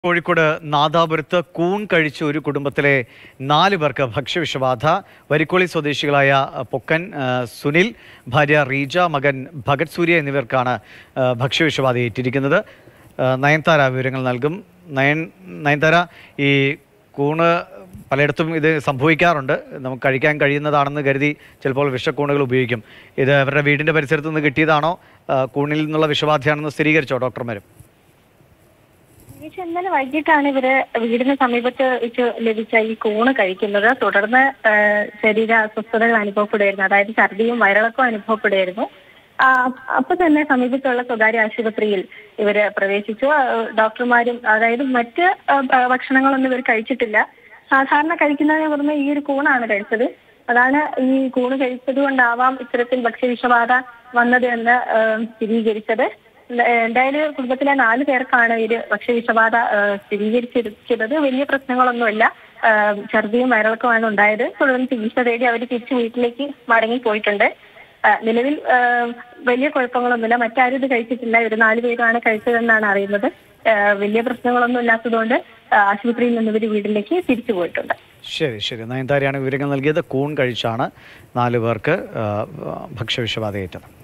കോഴിക്കോട് നാദാപുരത്ത് കൂൺ കഴിച്ച ഒരു കുടുംബത്തിലെ നാല് പേർക്ക് ഭക്ഷ്യവിഷബാധ വരിക്കോളി സ്വദേശികളായ അഹ്, പൊക്കൻ അഹ്, സുനിൽ ഭാര്യ റീജ മകൻ ഭഗത് സൂര്യ എന്നിവർക്കാണ് അഹ്, ഭക്ഷ്യവിഷബാധ ഏറ്റിരിക്കുന്നത് അഹ്, നയൻതാര വിവരങ്ങൾ നൽകും നയൻ നയൻതാര ഈ കൂണ് പലയിടത്തും ഇത് സംഭവിക്കാറുണ്ട് നമുക്ക് കഴിക്കാൻ കഴിയുന്നതാണെന്ന് കരുതി ചിലപ്പോൾ വിഷക്കൂണുകൾ ഉപയോഗിക്കും ഇത് അവരുടെ വീടിൻ്റെ പരിസരത്ത് നിന്ന് കിട്ടിയതാണോ അഹ്, കൂണിൽ നിന്നുള്ള വിഷബാധയാണെന്ന് സ്ഥിരീകരിച്ചോ ഡോക്ടർമാരും ഈ ഇന്നലെ വൈകിട്ടാണ് ഇവര് വീടിന് സമീപത്ത് വെച്ച് ലഭിച്ച ഈ കൂണ് കഴിക്കുന്നത് തുടർന്ന് ആ, ശരീര അസ്വസ്ഥതകൾ അനുഭവപ്പെടുമായിരുന്നു അതായത് ഛർദിയും വയറിളക്കവും അനുഭവപ്പെടുമായിരുന്നു ആ, അപ്പൊ തന്നെ സമീപത്തുള്ള സ്വകാര്യ ആശുപത്രിയിൽ ഇവര് പ്രവേശിച്ചു ആ, ഡോക്ടർമാരും അതായത് മറ്റ് ആ, ഭ- ഭക്ഷണങ്ങളൊന്നും ഇവർ കഴിച്ചിട്ടില്ല സാധാരണ കഴിക്കുന്നതിന് പുറമെ ഈ ഒരു കൂണാണ് കഴിച്ചത് അതാണ് ഈ കൂണ് കഴിച്ചത് കൊണ്ടാവാം ഇത്തരത്തിൽ ഭക്ഷ്യവിഷബാധ വന്നത് എന്ന് ആ, സ്ഥിരീകരിച്ചത് എന്തായാലും കുടുംബത്തിലെ നാല് പേർക്കാണ് ഇത് ഭക്ഷ്യവിഷബാധ ആ, സ്ഥിരീകരിച്ചിരിക്കുന്നത് വലിയ പ്രശ്നങ്ങളൊന്നുമില്ല ആ, ഛർദിയും വയറിളക്കമാണ് ഉണ്ടായത് തുടർന്ന് ചികിത്സ തേടി അവർ തിരിച്ചു വീട്ടിലേക്ക് മടങ്ങി പോയിട്ടുണ്ട് ആ, നിലവിൽ ആ, വലിയ കുഴപ്പങ്ങളൊന്നുമില്ല മറ്റാരും ഇത് കഴിച്ചിട്ടില്ല ഇവർ നാല് പേരാണ് കഴിച്ചതെന്നാണ് അറിയുന്നത് ആ, വലിയ പ്രശ്നങ്ങളൊന്നും ഇല്ലാത്തതുകൊണ്ട് ആ, ആശുപത്രിയിൽ നിന്ന് ഇവർ വീട്ടിലേക്ക് തിരിച്ചു പോയിട്ടുണ്ട് ശരി ശരി നയൻതാരയാണ് വിവരങ്ങൾ നൽകിയത് കൂൺ കഴിച്ചാണ് നാല് പേർക്ക് ആ, ഭക്ഷ്യവിഷബാധയേറ്റത്